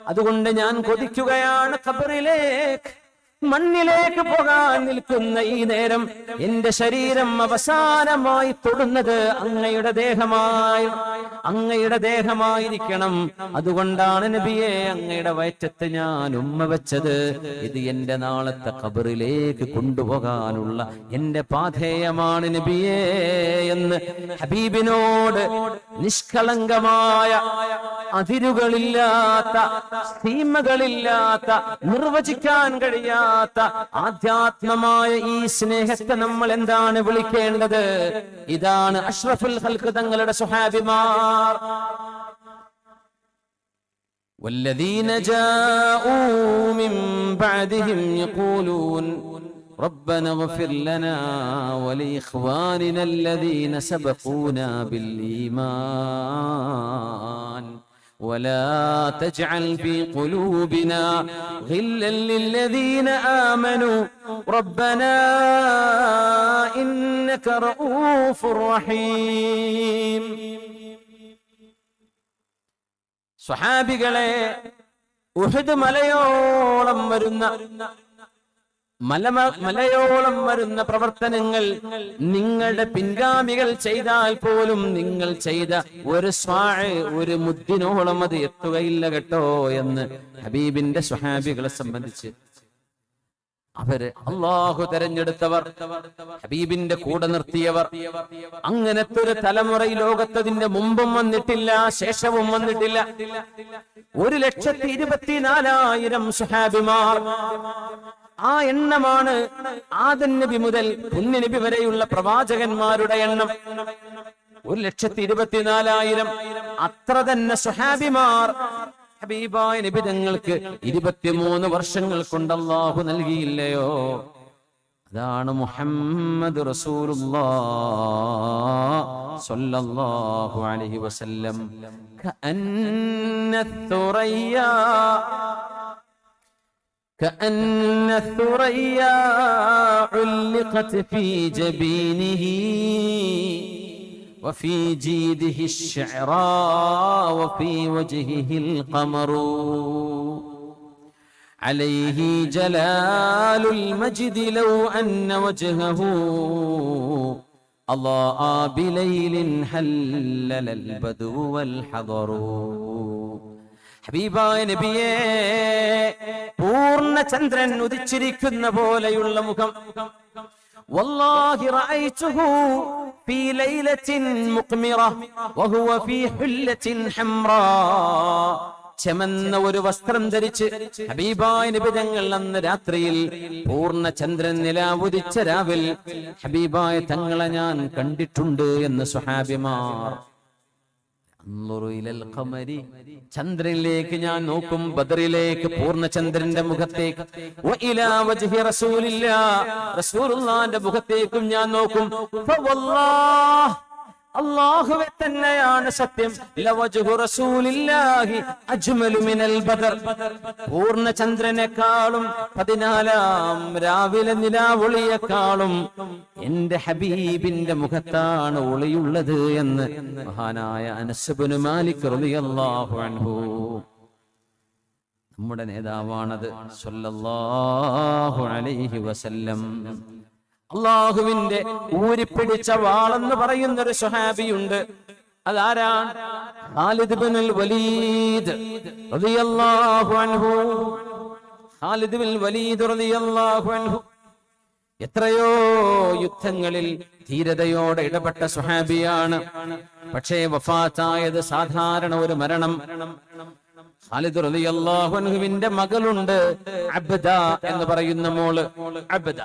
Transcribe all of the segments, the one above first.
അതുകൊണ്ട് ഞാൻ കൊതിക്കുകയാണ് ഖബറിലേക്ക് മണ്ണിലേക്ക് പോകാൻ നിൽക്കുന്ന ഈ നേരം എന്റെ ശരീരം അവസാനമായി തൊടുന്നത് അങ്ങയുടെ ദേഹമായി അങ്ങയുടെ ദേഹമായിരിക്കണം അതുകൊണ്ടാണ് നബിയെ അങ്ങയുടെ വയറ്റത്ത് ഞാൻ ഉമ്മ വെച്ചത് ഇത് എന്റെ നാളത്തെ ഖബറിലേക്ക് കൊണ്ടുപോകാനുള്ള എന്റെ പാധേയമാണ് നബിയെ എന്ന് ഹബീബിനോട് നിഷ്കളങ്കമായ അതിരുകളില്ലാത്ത സീമകളില്ലാത്ത നിർവചിക്കാൻ കഴിയാത്ത ആധ്യാത്മമായ ഈ സ്നേഹത്തെ നമ്മൾ എന്താണ് വിളിക്കേണ്ടത് ഇതാണ് അഷ്റഫുൽ ഹൽക്ക് തങ്ങളുടെ സുഹാബിമാർ والذين جاءوا من بعدهم يقولون ربنا اغفر لنا ولإخواننا الذين سبقونا بالإيمان ولا تجعل في قلوبنا غلا للذين آمنوا ربنا إنك رؤوف رحيم സ്വഹാബികളെ ഉഹദ് മലയോളം വരുന്ന മലമ മലയോളം വരുന്ന പ്രവർത്തനങ്ങൾ നിങ്ങളുടെ പിൻഗാമികൾ ചെയ്താൽ പോലും നിങ്ങൾ ചെയ്ത ഒരു സ്വാഴ് ഒരു മുദ്ദിനോളം അത് എത്തുകയില്ല കേട്ടോ എന്ന് ഹബീബിന്റെ സ്വഹാബികളെ സംബന്ധിച്ച് അവര് അള്ളാഹു തെരഞ്ഞെടുത്തവർ ഹബീബിന്റെ കൂടെ നിർത്തിയവർ അങ്ങനത്തെ ഒരു തലമുറ ഈ ലോകത്തതിന്റെ മുമ്പും വന്നിട്ടില്ല ശേഷവും വന്നിട്ടില്ല ഒരു ലക്ഷത്തി ഇരുപത്തിനാലായിരം സുഹാബിമാർ ആ എണ്ണമാണ് ആദൻ നബി മുതൽ പുണ്യ നബി വരെയുള്ള പ്രവാചകന്മാരുടെ എണ്ണം ഒരു ലക്ഷത്തി ഇരുപത്തിനാലായിരം അത്ര തന്നെ സുഹാബിമാർ ഹബീബായ നബി തങ്ങൾക്ക് ഇരുപത്തിമൂന്ന് വർഷങ്ങൾ കൊണ്ട് അള്ളാഹു നൽകിയില്ലയോ അതാണ് മുഹമ്മദ് റസൂലുള്ളാഹു അലൈഹി വസല്ലം കഅന്ന الثريا كأن الثريا علقت في جبينه وفي جيده الشعراء وفي وجهه القمر عليه جلال المجد لو أن وجهه أضاء بليل حلل البدو والحضر ഹബീബായ നബിയെ പൂർണ്ണ ചന്ദ്രൻ ഉദിച്ചിരിക്കുന്ന പോലെയുള്ള മുഖം والله رأيته في ليلة مقمرة وهو في حلة حمراء ചെമന്ന ഒരു വസ്ത്രം ധരിച്ച് ഹബീബായ നിബിതങ്ങൾ അന്ന് രാത്രിയിൽ പൂർണ്ണ ചന്ദ്രൻ നിലാവുദിച്ച രാവിൽ ഹബീബായ തങ്ങളെ ഞാൻ കണ്ടിട്ടുണ്ട് എന്ന് സുഹാബിമാർ അൻളുറു ഇലൽ ഖമരി. ചന്ദ്രനിലേക്ക് ഞാൻ നോക്കും ബദറിലേക്ക് പൂർണ്ണചന്ദ്രന്റെ മുഖത്തേക്ക് വ ഇലാ വജ്ഹി റസൂലില്ലാ. റസൂലുള്ളാന്റെ മുഖത്തേക്കും ഞാൻ നോക്കും ഫവല്ലാഹ് അള്ളാഹുവെ തന്നെയാണ് സത്യം ലവജ്ഹു റസൂലില്ലാഹി അജ്മലു മിനൽ ബദർ പൂർണ്ണചന്ദ്രനെക്കാളും പതിനാലാം രാവിലെ നിലാവൊളിയെക്കാളും എന്റെ ഹബീബിന്റെ മുഖത്താണ് ഒളിയുള്ളത് എന്ന് മഹാനായ അനസബുന് മാലിക് റളിയല്ലാഹു അൻഹു നമ്മുടെ നേതാവാണത് സല്ലല്ലാഹു അലൈഹി വസല്ലം അള്ളാഹുവിന്റെ ഊരിപ്പിടിച്ച വാളെന്ന് പറയുന്ന ഒരു സ്വഹാബിയുണ്ട് അതാരാണ് ഖാലിദ് ബിനുൽ വലീദ് റളിയല്ലാഹു അൻഹു ഖാലിദ് ബിൻ വലീദ് റളിയല്ലാഹു അൻഹു എത്രയോ യുദ്ധങ്ങളിൽ ധീരതയോടെ ഇടപെട്ട സുഹാബിയാണ് പക്ഷേ വഫാത്തായത് സാധാരണ ഒരു മരണം ഖാലിദ് റളിയല്ലാഹു അൻഹുവിന്റെ മകളുണ്ട് അബ്ദ എന്ന് പറയുന്ന മോള് അബ്ദ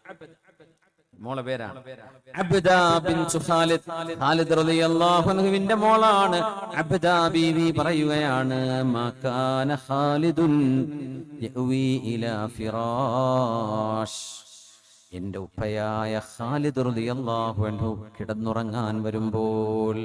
മോളെ പേരാണ് അബ്ദ ബിൻതു ഖാലിദ് ഖാലിദ് റളിയല്ലാഹു അൻഹുവിന്റെ മോളാണ് അബ്ദ ബീവി പറയുകയാണ് മകാന ഖാലിദുൻ യഅവി ഇലാ ഫിറാഷ് എന്റെ ഉപ്പയായ ഖാലിദ് റളിയല്ലാഹു അൻഹു കിടന്നുറങ്ങാൻ വരുമ്പോൾ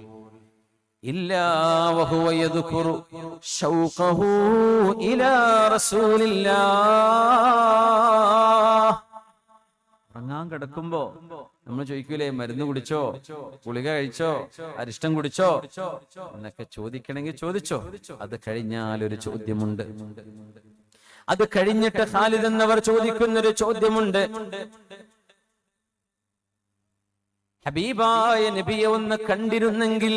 إلا وهو يذكر شوقه إلى رسول الله ഉറങ്ങാൻ കിടക്കുമ്പോ നമ്മൾ ചോദിക്കൂലേ മരുന്ന് കുടിച്ചോ ഗുളിക കഴിച്ചോ അരിഷ്ടം കുടിച്ചോ എന്നൊക്കെ ചോദിക്കണമെങ്കിൽ ചോദിച്ചോ അത് കഴിഞ്ഞാൽ ഒരു ചോദ്യമുണ്ട് അത് കഴിഞ്ഞിട്ട് ഖാലിദ് എന്നവർ ചോദിക്കുന്ന ഒരു ചോദ്യമുണ്ട് ഹബീബായ നബിയെ ഒന്ന് കണ്ടിരുന്നെങ്കിൽ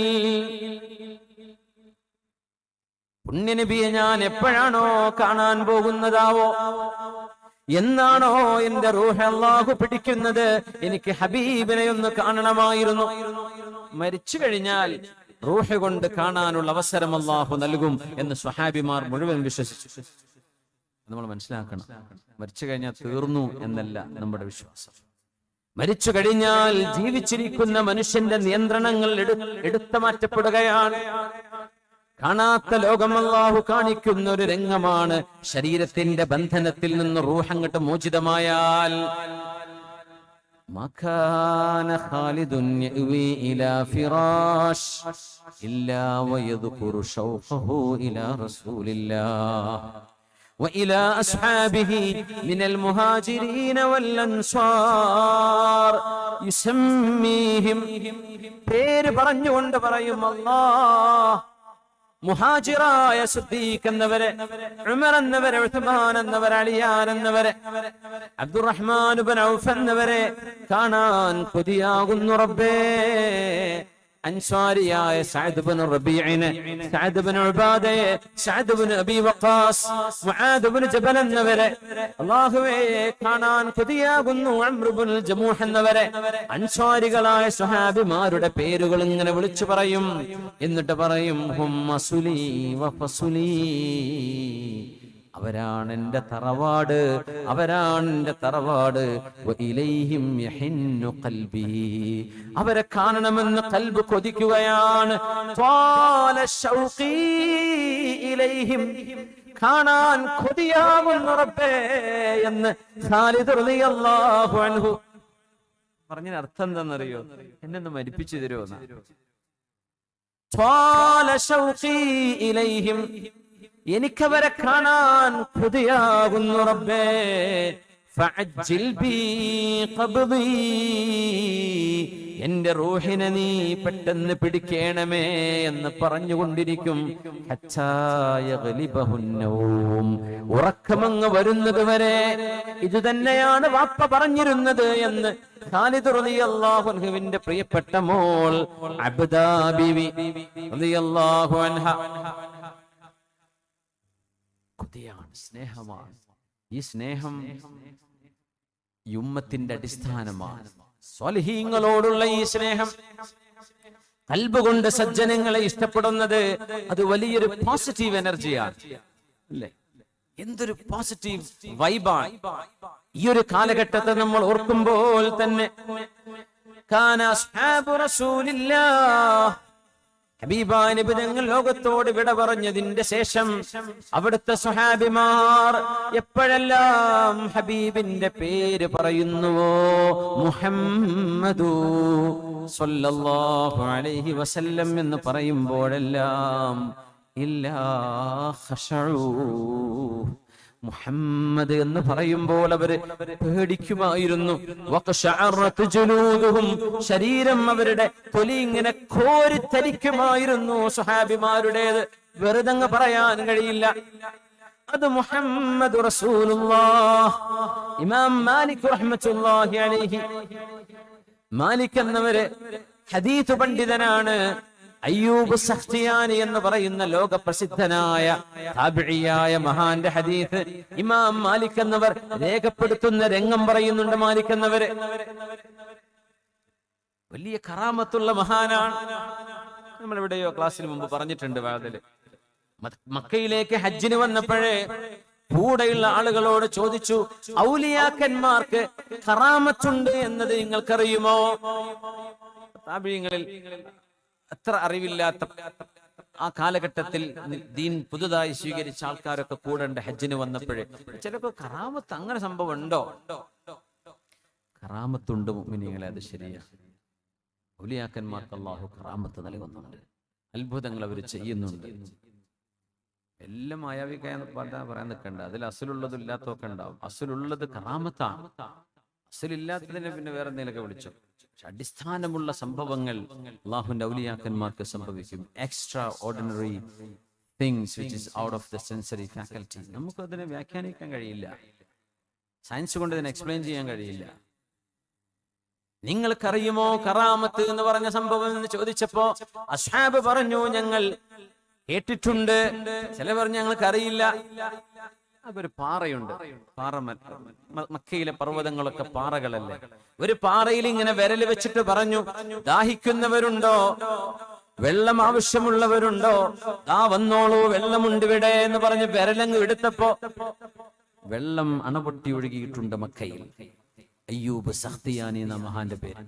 പുണ്യനബിയെ ഞാൻ എപ്പോഴാണോ കാണാൻ പോകുന്നതാവോ എന്നാണോ എന്റെ റൂഹ് അള്ളാഹു പിടിക്കുന്നത് എനിക്ക് ഹബീബിനെ ഒന്ന് കാണണമായിരുന്നു മരിച്ചു കഴിഞ്ഞാൽ റൂഹ് കൊണ്ട് കാണാനുള്ള അവസരം അള്ളാഹു നൽകും എന്ന് സ്വഹാബിമാർ മുഴുവൻ വിശ്വസിച്ചു നമ്മൾ മനസ്സിലാക്കണം മരിച്ചു കഴിഞ്ഞാൽ തീർന്നു എന്നല്ല നമ്മുടെ വിശ്വാസം മരിച്ചു കഴിഞ്ഞാൽ ജീവിച്ചിരിക്കുന്ന മനുഷ്യന്റെ നിയന്ത്രണങ്ങൾ എടു എടുത്തു മാറ്റപ്പെടുകയാണ് കാണാത്ത ലോകം അല്ലാഹു കാണിക്കുന്ന ഒരു രംഗമാണ് ശരീരത്തിന്റെ ബന്ധനത്തിൽ നിന്ന് റൂഹങ്ങട്ട് മോചിതമായാൽ ما كان خالد يأوي إلى فراش إلا ويذكر شوقه إلى رسول الله وإلى أصحابه من المهاجرين والأنصار يسميهم പേര് പറഞ്ഞുകൊണ്ട് പറയും അല്ലാ മുഹാജിറായ സുദ്ദീഖ് എന്നവരെ ഉമർ എന്നവരെ ഉസ്മാൻ എന്നവരെ അലിയാൻ എന്നവരെ അബ്ദുറഹ്മാൻ ഇബ്നു ഔഫ് എന്നവരെ കാണാൻ കൊതിയാകുന്നു റബ്ബേ അൻസ്വാരിയായ സഅദ് ഇബ്നു റബീഇനെ സഅദ് ഇബ്നു ഉബാദയെ സഅദ് ഇബ്നു അബി വഖാസ് മുആദ് ഇബ്നു ജബൽ എന്നവരെ അല്ലാഹുവേ കാണാൻ കൊതിയാകുന്നു അംർ ഇബ്നു ജമൂഹ് എന്നവരെ അൻസ്വാരികളായ സ്വഹാബിമാരുടെ പേരുകൾ ഇങ്ങനെ വിളിച്ചു പറയും എന്നിട്ട് പറയും ഹും മസുലി വഫസുലി അവരാണ് എന്റെ തറവാട് അവരാണ് എന്റെ തറവാട് വഇലൈഹിം യഹിന്നു ഖൽബി അവരെ കാണണമെന്ന് കൽബ് കൊതിക്കുകയാണ് ത്വാല ശൗഖീ ഇലൈഹിം കാണാൻ കൊതിയാകുന്നു റബ്ബേ എന്ന് ഖാലിദ് റളിയല്ലാഹു അൻഹു പറഞ്ഞതിന് അർത്ഥം എന്താണെന്നറിയോ എന്നെ ഒന്ന് മരിപ്പിച്ചു തരുമോ ത്വാല ശൗഖീ ഇലൈഹിം എനിക്കവരെ കാണാൻ കൊതിയാകുന്നു റബ്ബേ ഫഅജ്ജിൽ ബി ഖബ്ദി എന്റെ റൂഹിനെ നീ പെട്ടെന്ന് പിടിക്കണമേ എന്ന് പറഞ്ഞുകൊണ്ടിരിക്കും ഹത്താ യഗ്ലിബഹുന്നൗം. ഉറക്കമങ്ങ് വരുന്നത് വരെ ഇത് തന്നെയാണ് വാപ്പ പറഞ്ഞിരുന്നത് എന്ന് ഖാലിദ് റളിയല്ലാഹു അൻഹുവിന്റെ പ്രിയപ്പെട്ട മോൾ അബ്ദാ ബിവി റളിയല്ലാഹു അൻഹ കൊതിയാണ് സ്നേഹമാണ് ഈ സ്നേഹം ഈ ഉമ്മത്തിന്റെ അടിസ്ഥാനമാണ് സ്വലഹീങ്ങളോടുള്ള ഈ സ്നേഹം കൽബ് കൊണ്ട് സജ്ജനങ്ങളെ ഇഷ്ടപ്പെടുന്നത് അത് വലിയൊരു പോസിറ്റീവ് എനർജിയാണ് അല്ലേ എന്തൊരു പോസിറ്റീവ് വൈബാണ് ഈ ഒരു കാലഘട്ടത്തെ നമ്മൾ ഓർക്കുമ്പോൾ തന്നെ കാന അസ്ഹാബു റസൂലില്ലാഹ് ഹബീബാനിബ് ഞങ്ങൾ ലോകത്തോട് വിട പറഞ്ഞതിന്റെ ശേഷം അവിടുത്തെ സുഹാബിമാർ എപ്പോഴെല്ലാം ഹബീബിന്റെ പേര് പറയുന്നുവോ മുഹമ്മദു സ്വല്ലല്ലാഹു അലൈഹി വസല്ലം എന്ന് പറയുമ്പോഴെല്ലാം ഇല്ലാ ഖശഊ മുഹമ്മദ് എന്ന് പറയുമ്പോൾ അവര് പേടിക്കുമായിരുന്നു വഖശഅറത്ത് ജുലൂദുഹും. ശരീരം അവരുടെ തൊലി ഇങ്ങനെ കോരിത്തരിക്കുമായിരുന്നു സുഹാബിമാരുടേത് വെറുതങ്ങ് പറയാൻ കഴിയില്ല അത് മുഹമ്മദ് റസൂലുള്ളാഹ് ഇമാം മാലിക് റഹ്മത്തുള്ളാഹി അലൈഹി മാലിക് എന്നവര് ഹദീത്ത് പണ്ഡിതനാണ് അയ്യൂബ് സഖ്തിയാനി എന്ന് പറയുന്ന ലോക പ്രസിദ്ധനായ താബിഴിയായ മഹാന്റെ ഹദീസ് ഇമാം മാലിക് എന്നവർ രേഖപ്പെടുത്തുന്ന രംഗം പറയുന്നുണ്ട് മാലിക് എന്നവര് വലിയ കറാമത്തുള്ള മഹാനാണ് നമ്മൾ എവിടെയോ ക്ലാസ്സിന് മുമ്പ് പറഞ്ഞിട്ടുണ്ട് വാതില് മ- മക്കയിലേക്ക് ഹജ്ജിന് വന്നപ്പോഴേ കൂടെയുള്ള ആളുകളോട് ചോദിച്ചു ഔലിയാക്കന്മാർക്ക് കറാമത്തുണ്ട് എന്നത് നിങ്ങൾക്കറിയുമോ താപിയങ്ങളിൽ അത്ര അറിവില്ലാത്ത ആ കാലഘട്ടത്തിൽ നി- ദീൻ പുതുതായി സ്വീകരിച്ച ആൾക്കാരൊക്കെ കൂടേണ്ട ഹജ്ജിന് വന്നപ്പോഴേ ചിലപ്പോ കറാമത്ത് അങ്ങനെ സംഭവം ഉണ്ടോ കറാമത്തുണ്ട് മുഅ്മിനീങ്ങളെ അത് ശരിയാ ഔലിയാക്കന്മാർക്ക് അള്ളാഹു കറാമത്ത് നൽകുന്നുണ്ട് അത്ഭുതങ്ങൾ അവർ ചെയ്യുന്നുണ്ട് എല്ലാം മായാവിക്കാന്ന് പറഞ്ഞാൽ പറയാൻ നിൽക്കണ്ട അതിൽ അസുലുള്ളതും ഇല്ലാത്തതൊക്കെ ഉണ്ടാവും അസുലുള്ളത് കറാമത്താണ് അസുലില്ലാത്തതിനെ പിന്നെ വേറെ എന്തെങ്കിലുമൊക്കെ വിളിച്ചോ പക്ഷെ അടിസ്ഥാനമുള്ള സംഭവങ്ങൾ അള്ളാഹുവിന്റെ ഔലിയാക്കന്മാർക്ക് സംഭവിക്കും extraordinary things which is out of the sensory faculty നമുക്ക് അതിനെ വ്യാഖ്യാനിക്കാൻ കഴിയില്ല സയൻസ് കൊണ്ട് ഇതിനെ എക്സ്പ്ലെയിൻ ചെയ്യാൻ കഴിയില്ല നിങ്ങൾക്കറിയുമോ കറാമത്ത് എന്ന് പറഞ്ഞ സംഭവം എന്ന് ചോദിച്ചപ്പോ അസ്ഹാബ് പറഞ്ഞു ഞങ്ങൾ കേട്ടിട്ടുണ്ട് ചില പറഞ്ഞു ഞങ്ങൾക്ക് അറിയില്ല അതൊരു പാറയുണ്ട് പാറ മ- മ- മക്കയിലെ പർവ്വതങ്ങളൊക്കെ പാറകളല്ലേ ഒരു പാറയിൽ ഇങ്ങനെ വിരൽ വെച്ചിട്ട് പറഞ്ഞു ദാഹിക്കുന്നവരുണ്ടോ വെള്ളം ആവശ്യമുള്ളവരുണ്ടോ ദാ വന്നോളൂ വെള്ളമുണ്ട് ഇവിടെ എന്ന് പറഞ്ഞ് വിരലങ്ങ് എടുത്തപ്പോ വെള്ളം അണപൊട്ടി ഒഴുകിയിട്ടുണ്ട് മക്കയിൽ അയ്യൂബ് സഖ്തിയാനി എന്ന മഹാന്റെ പേര്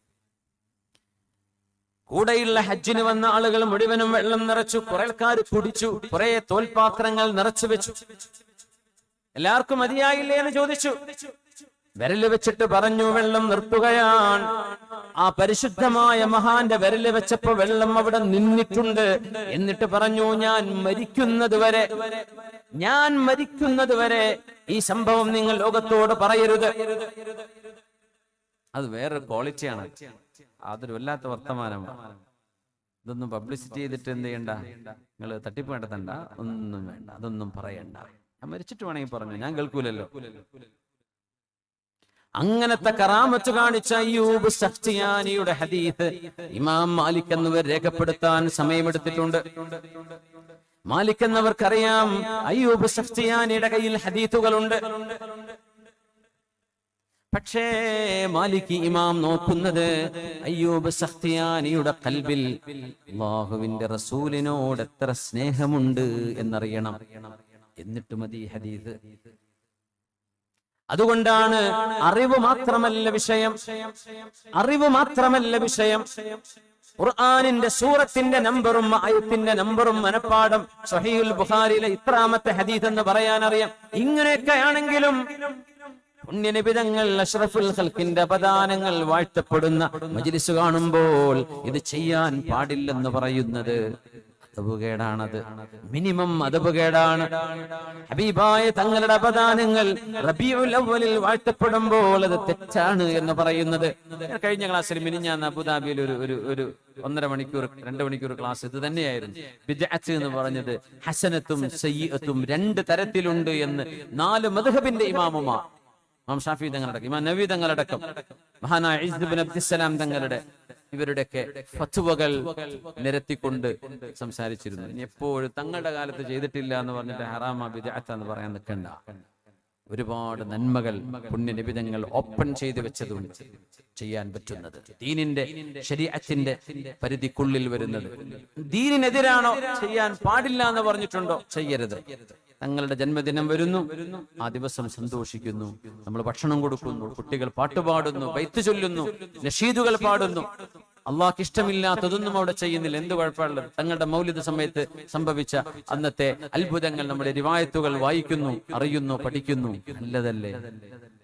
കൂടെയുള്ള ഹജ്ജിന് വന്ന ആളുകൾ മുഴുവനും വെള്ളം നിറച്ചു കുറെ ആൾക്കാർ കുടിച്ചു കുറെ തോൽപാത്രങ്ങൾ നിറച്ചു വെച്ചു എല്ലാവർക്കും മതിയായില്ലേ എന്ന് ചോദിച്ചു വിരല് വെച്ചിട്ട് പറഞ്ഞു വെള്ളം നിർത്തുകയാണ് ആ പരിശുദ്ധമായ മഹാന്റെ വിരല് വെച്ചപ്പോ വെള്ളം അവിടെ നിന്നിട്ടുണ്ട് എന്നിട്ട് പറഞ്ഞു ഞാൻ മരിക്കുന്നത് വരെ ഞാൻ മരിക്കുന്നത് വരെ ഈ സംഭവം നിങ്ങൾ ലോകത്തോട് പറയരുത് അത് വേറൊരു ക്വാളിറ്റിയാണ് അതൊരു വല്ലാത്ത വർത്തമാനമാണ് ഇതൊന്നും പബ്ലിസിറ്റി ചെയ്തിട്ട് എന്ത് ചെയ്യണ്ട നിങ്ങൾ തട്ടിപ്പ് നടത്തണ്ട ഒന്നും വേണ്ട അതൊന്നും പറയണ്ട ഞാൻ മരിച്ചിട്ട് വേണമെങ്കിൽ പറഞ്ഞു ഞാൻ കേൾക്കൂലല്ലോ അങ്ങനത്തെ കറാമത്ത് കാണിച്ച അയ്യൂബ് സഖ്തിയാനിയുടെ ഹദീസ് ഇമാം മാലിക് എന്നിവർ രേഖപ്പെടുത്താൻ സമയമെടുത്തിട്ടുണ്ട് മാലിക് എന്നവർക്കറിയാം അയ്യൂബ് സഖ്തിയാനിയുടെ കയ്യിൽ ഹദീത്തുകളുണ്ട് പക്ഷേ മാലിക് ഇമാം നോക്കുന്നത് അയ്യൂബ് സഖ്തിയാനിയുടെ കൽബിൽ അള്ളാഹുവിന്റെ റസൂലിനോട് എത്ര സ്നേഹമുണ്ട് എന്നറിയണം എന്നിട്ട് മതി ഈ ഹദീസ് അതുകൊണ്ടാണ് അറിവ് മാത്രമല്ല വിഷയം അറിവ് മാത്രമല്ല വിഷയം ഖുർആനിന്റെ സൂറത്തിന്റെ നമ്പറും ആയത്തിന്റെ നമ്പറും മനപ്പാടം സഹീൽ ബുഖാരിയിലെ ഇത്രാമത്തെ ഹദീസ് എന്ന് പറയാൻ അറിയാം ഇങ്ങനെയൊക്കെ ആണെങ്കിലും പുണ്യനിബിതങ്ങൾ അഷ്റഫുൽ ഖൽക്കിന്റെ അപദാനങ്ങൾ വാഴ്ത്തപ്പെടുന്ന മജ്ലിസ് കാണുമ്പോൾ ഇത് ചെയ്യാൻ പാടില്ലെന്ന് പറയുന്നത് അതവുകേടാണത് മിനിമം അതവുകേടാണ് ഹബീബായ തങ്ങളുടെ അപദാനങ്ങൾ റബിയുൽ അവ്വലിൽ വാഴ്ത്തപ്പെടുമ്പോൾ അത് തെറ്റാണ് എന്ന് പറയുന്നത് ഞാൻ കഴിഞ്ഞ ക്ലാസ്സിൽ മിനിഞ്ഞാന്ന് അബുദാബിയിൽ ഒരു ഒരു ഒരു ഒന്നര മണിക്കൂർ രണ്ട് മണിക്കൂർ ക്ലാസ് ഇത് തന്നെയായിരുന്നു ബിദ്അത്ത് എന്ന് പറഞ്ഞത് ഹസനത്തും സയ്യിഅത്തും രണ്ട് തരത്തിലുണ്ട് എന്ന് നാല് മദ്ഹബിന്റെ ഇമാമുമാർ ഇമാം ഷാഫി തങ്ങളടക്കം ഇമാം നബി തങ്ങളടക്കം മഹാനായ ഇസ്ദ് ബിൻ അബ്ദുസ്സലാം തങ്ങളുടെ ഇവരുടെയൊക്കെ ഫത്വകൾ നിരത്തിക്കൊണ്ട് സംസാരിച്ചിരുന്നു ഇനി എപ്പോഴും തങ്ങളുടെ കാലത്ത് ചെയ്തിട്ടില്ല എന്ന് പറഞ്ഞിട്ട് ഹറാമ ബിദഅത്ത് എന്ന് പറയാൻ നിൽക്കണ്ട ഒരുപാട് നന്മകൾ പുണ്യനിബിതങ്ങൾ ഓപ്പൺ ചെയ്തു വെച്ചതും ചെയ്യാൻ പറ്റുന്നത് ദീനിന്റെ ശരീഅത്തിന്റെ പരിധിക്കുള്ളിൽ വരുന്നത് ദീനിനെതിരാണോ ചെയ്യാൻ പാടില്ല എന്ന് പറഞ്ഞിട്ടുണ്ടോ ചെയ്യരുത് തങ്ങളുടെ ജന്മദിനം വരുന്നു ആ ദിവസം സന്തോഷിക്കുന്നു നമ്മൾ ഭക്ഷണം കൊടുക്കുന്നു കുട്ടികൾ പാട്ടുപാടുന്നു ബൈത്ത് ചൊല്ലുന്നു നഷീദുകൾ പാടുന്നു അള്ളാഹ്ക്ക് ഇഷ്ടമില്ലാത്തതൊന്നും അവിടെ ചെയ്യുന്നില്ല എന്ത് കുഴപ്പമുള്ളത് തങ്ങളുടെ മൗലിക സമയത്ത് സംഭവിച്ച അന്നത്തെ അത്ഭുതങ്ങൾ നമ്മുടെ റിവായത്തുകൾ വായിക്കുന്നു അറിയുന്നു പഠിക്കുന്നു നല്ലതല്ലേ